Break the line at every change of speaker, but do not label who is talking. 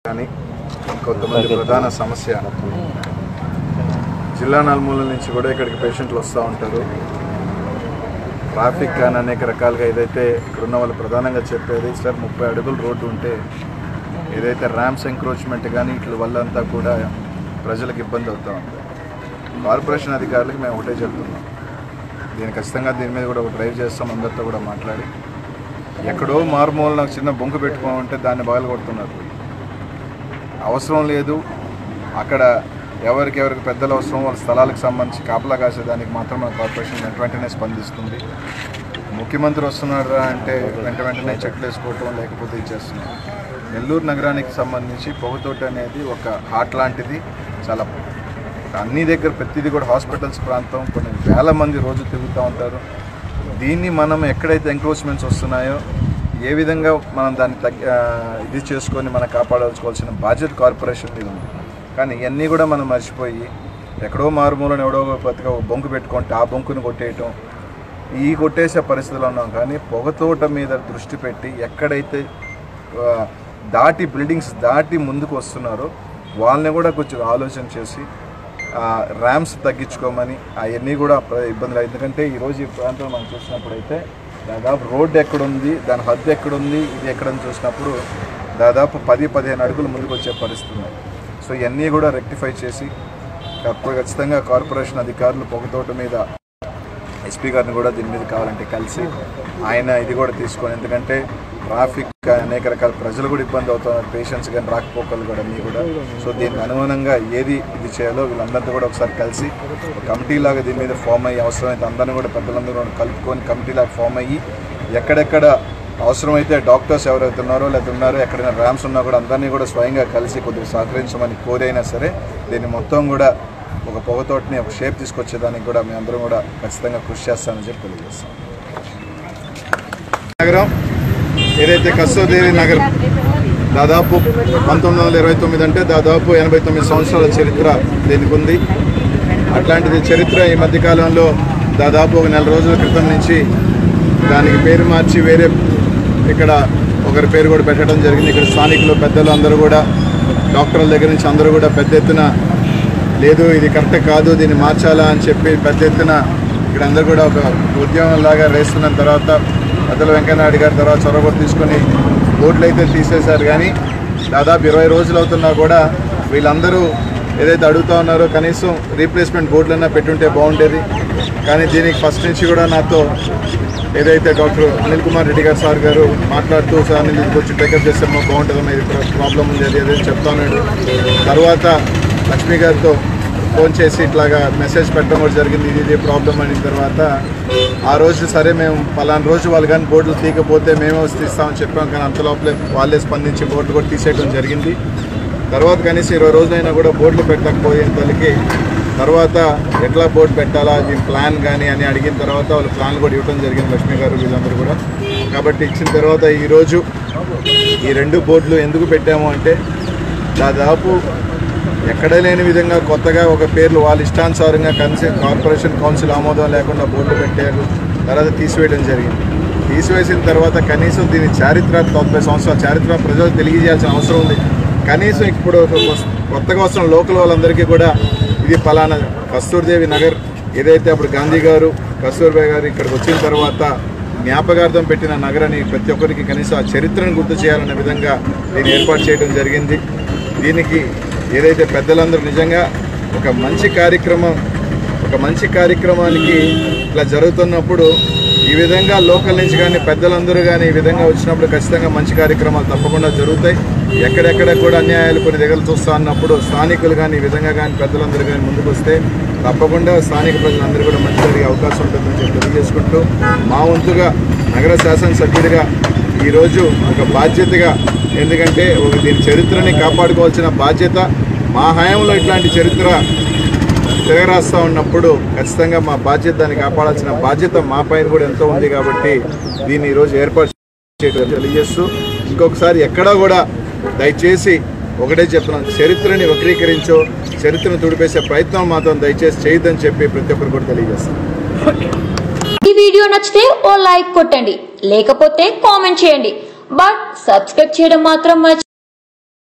కానీ కొంతమంది ప్రధాన సమస్య జిల్లా నలుమూల నుంచి కూడా ఇక్కడికి పేషెంట్లు వస్తూ ఉంటారు ట్రాఫిక్ కానీ అనేక రకాలుగా ఏదైతే ఇక్కడ ఉన్న వాళ్ళు ప్రధానంగా చెప్పేది సార్ ముప్పై అడుగులు రోడ్డు ఉంటే ఏదైతే ర్యామ్స్ ఎంక్రోచ్మెంట్ కానీ వీటి వల్ల అంతా కూడా ప్రజలకు ఇబ్బంది అవుతూ ఉంది కార్పొరేషన్ అధికారులకు మేము ఒకటే చెప్తున్నాం దీని ఖచ్చితంగా దీని మీద కూడా ఒక డ్రైవ్ చేస్తాం అందరితో కూడా మాట్లాడి ఎక్కడో మారుమూల నాకు చిన్న బొంకు పెట్టుకోమంటే దాన్ని బాగా కొడుతున్నారు అవసరం లేదు అక్కడ ఎవరికి ఎవరికి పెద్దలు అవసరం వాళ్ళ స్థలాలకు సంబంధించి కాపలా కాసేదానికి మాత్రం మన కార్పొరేషన్ వెంట వెంటనే స్పందిస్తుంది ముఖ్యమంత్రి వస్తున్నాడు అంటే వెంట వెంటనే చెట్లు వేసుకోవటం లేకపోతే ఇచ్చేస్తున్నాం నెల్లూరు నగరానికి సంబంధించి పొగతోట అనేది ఒక హార్ట్ లాంటిది చాలా అన్ని దగ్గర ప్రతిదీ కూడా హాస్పిటల్స్ ప్రాంతం కొన్ని వేల మంది రోజు తిరుగుతూ ఉంటారు దీన్ని మనం ఎక్కడైతే ఎంక్రోచ్మెంట్స్ వస్తున్నాయో ఏ విధంగా మనం దాన్ని తగ్గ ఆ, ఇది చేసుకొని మనం కాపాడాల్సుకోవాల్సిన బాధ్యత కార్పొరేషన్ మీద ఉంది కానీ ఇవన్నీ కూడా మనం మర్చిపోయి ఎక్కడో మారుమూలను ఎవడో బతిక బొంకు పెట్టుకుంటే ఆ బొంకుని కొట్టేయటం ఈ కొట్టేసే పరిస్థితిలో ఉన్నాం కానీ పొగతోట మీద దృష్టి పెట్టి ఎక్కడైతే ఆ, దాటి బిల్డింగ్స్ దాటి ముందుకు వస్తున్నారో వాళ్ళని కూడా కొంచెం ఆలోచన చేసి ర్యామ్స్ తగ్గించుకోమని అవన్నీ కూడా ప్ర- ఇబ్బందులు ఎందుకంటే ఈరోజు ఈ ప్రాంతంలో మనం చూసినప్పుడు అయితే దాదాపు రోడ్డు ఎక్కడుంది దాని హద్దు ఎక్కడుంది ఇది ఎక్కడని చూసినప్పుడు దాదాపు పది పదిహేను అడుగులు ముందుకు వచ్చే పరిస్థితి ఉన్నాయి సో ఇవన్నీ కూడా రెక్టిఫై చేసి అప్పుడు ఖచ్చితంగా కార్పొరేషన్ అధికారులు పొగతోట మీద ఎస్పీ గారిని కూడా దీని మీద కావాలంటే కలిసి ఆయన ఇది కూడా తీసుకొని ఎందుకంటే ట్రాఫిక్ అనేక రకాల ప్రజలు కూడా ఇబ్బంది అవుతున్నారు పేషెంట్స్ కానీ రాకపోకలు కూడా అన్నీ కూడా సో దీనికి అనుగుణంగా ఏది ఇది చేయాలో వీళ్ళందరితో కూడా ఒకసారి కలిసి ఒక కమిటీ లాగా దీని మీద ఫామ్ అయ్యి అవసరమైతే అందరిని కూడా పెద్దలందరూ కూడా కలుపుకొని కమిటీ లాగా ఫామ్ అయ్యి ఎక్కడెక్కడ అవసరమైతే డాక్టర్స్ ఎవరైతే ఉన్నారో లేదా ఉన్నారో ఎక్కడైనా ర్యామ్స్ ఉన్నా కూడా అందరినీ కూడా స్వయంగా కలిసి కొద్దిగా సహకరించమని కోరైనా సరే దీన్ని మొత్తం కూడా ఒక పొగతోటని ఒక షేప్ తీసుకొచ్చేదానికి కూడా మేము అందరం కూడా ఖచ్చితంగా కృషి చేస్తామని చెప్పి తెలియజేస్తాం నగరం ఏదైతే కస్తూదేవి నగర్ దాదాపు పంతొమ్మిది వందల ఇరవై తొమ్మిది అంటే దాదాపు ఎనభై తొమ్మిది సంవత్సరాల చరిత్ర దీనికి ఉంది అట్లాంటిది చరిత్ర ఈ మధ్యకాలంలో దాదాపు ఒక నెల రోజుల క్రితం నుంచి దానికి పేరు మార్చి వేరే ఇక్కడ ఒకరి పేరు కూడా పెట్టడం జరిగింది ఇక్కడ స్థానికులు పెద్దలు అందరూ కూడా డాక్టర్ల దగ్గర నుంచి అందరూ కూడా పెద్ద ఎత్తున లేదు ఇది కరెక్ట్ కాదు దీన్ని మార్చాలా అని చెప్పి పెద్ద ఎత్తున ఇక్కడ అందరూ కూడా ఒక ఉద్యమం లాగా వేస్తున్న తర్వాత పెద్దల వెంకయ్యనాయుడు గారి తర్వాత చొరవ తీసుకొని బోర్డులు అయితే తీసేశారు కానీ దాదాపు ఇరవై రోజులు అవుతున్నా కూడా వీళ్ళందరూ ఏదైతే అడుగుతా ఉన్నారో కనీసం రీప్లేస్మెంట్ బోర్డులన్నా పెట్టుంటే బాగుండేది కానీ దీనికి ఫస్ట్ నుంచి కూడా నాతో ఏదైతే డాక్టర్ అనిల్ కుమార్ రెడ్డి గారు సార్ గారు మాట్లాడుతూ సార్ నేను ఇది కొంచెం టేకప్ చేస్తే మాకు బాగుంటుందమ్మా ఇది ప్రాబ్లం ఉంది అది అదే చెప్తా ఉన్నాడు తర్వాత లక్ష్మి గారితో ఫోన్ చేసి ఇట్లాగా మెసేజ్ పెట్టడం కూడా జరిగింది ఇది ఇది ప్రాబ్లం అయిన తర్వాత ఆ రోజు సరే మేము పలానా రోజు వాళ్ళు కానీ బోర్డులు తీయకపోతే మేమే వచ్చి తీస్తామని చెప్పాం కానీ అంత లోపలే వాళ్ళే స్పందించి బోర్డులు కూడా తీసేయడం జరిగింది తర్వాత కనీసం ఇరవై రోజులైనా కూడా బోర్డులు పెట్టకపోయిన తల్లికి తర్వాత ఎట్లా బోర్డు పెట్టాలా దీని ప్లాన్ కానీ అని అడిగిన తర్వాత వాళ్ళు ప్లాన్ కూడా ఇవ్వడం జరిగింది లక్ష్మి గారు వీళ్ళందరూ కూడా కాబట్టి ఇచ్చిన తర్వాత ఈరోజు ఈ రెండు బోర్డులు ఎందుకు పెట్టాము అంటే దాదాపు ఎక్కడ లేని విధంగా కొత్తగా ఒక పేర్లు వాళ్ళ ఇష్టానుసారంగా కన్సీ కార్పొరేషన్ కౌన్సిల్ ఆమోదం లేకుండా బోర్డులు పెట్టారు తర్వాత తీసివేయడం జరిగింది తీసివేసిన తర్వాత కనీసం దీని చారిత్ర తొంభై సంవత్సరాల చారిత్ర ప్రజలకు తెలియజేయాల్సిన అవసరం ఉంది కనీసం ఇప్పుడు ఒక కొస్- కొత్తగా వస్తున్న లోకల్ వాళ్ళందరికీ కూడా ఇది ఫలానా కస్తూర్దేవి నగర్ ఏదైతే అప్పుడు గాంధీ గారు కస్తూర్బాయ్ గారు ఇక్కడికి వచ్చిన తర్వాత జ్ఞాపకార్థం పెట్టిన నగరాన్ని ప్రతి ఒక్కరికి కనీసం ఆ చరిత్రను గుర్తు చేయాలన్న విధంగా దీన్ని ఏర్పాటు చేయడం జరిగింది దీనికి ఏదైతే పెద్దలందరూ నిజంగా ఒక మంచి కార్యక్రమం ఒక మంచి కార్యక్రమానికి ఇట్లా జరుగుతున్నప్పుడు ఈ విధంగా లోకల్ నుంచి కానీ పెద్దలందరూ కానీ ఈ విధంగా వచ్చినప్పుడు ఖచ్చితంగా మంచి కార్యక్రమాలు తప్పకుండా జరుగుతాయి ఎక్కడెక్కడ కూడా అన్యాయాలు కొన్ని దగ్గర చూస్తా అన్నప్పుడు స్థానికులు కానీ ఈ విధంగా కానీ పెద్దలందరూ కానీ ముందుకు వస్తే తప్పకుండా స్థానిక ప్రజలందరూ కూడా మంచి జరిగే అవకాశం ఉంటుందని చెప్పి తెలియజేసుకుంటూ మా వంతుగా నగర శాసనసభ్యుడిగా ఈరోజు ఒక బాధ్యతగా ఎందుకంటే ఒక దీని చరిత్రని కాపాడుకోవాల్సిన బాధ్యత మా హయాంలో ఇట్లాంటి చరిత్ర తిరగరాస్తూ ఉన్నప్పుడు ఖచ్చితంగా మా బాధ్యత దాన్ని కాపాడాల్సిన బాధ్యత మా పైన కూడా ఎంతో ఉంది కాబట్టి దీన్ని ఈరోజు ఏర్పాటు చేయడం తెలియజేస్తూ ఇంకొకసారి ఎక్కడా కూడా దయచేసి ఒకటే చెప్తున్నాం చరిత్రని వక్రీకరించో చరిత్రను తుడిపేసే ప్రయత్నం మాత్రం దయచేసి చేయొద్దని చెప్పి ప్రతి ఒక్కరు కూడా తెలియజేస్తాం
ఈ వీడియో నచ్చితే ఓ లైక్ కొట్టండి లేకపోతే కామెంట్ చేయండి బట్ సబ్స్క్రైబ్ చేయడం మాత్రం మర్చి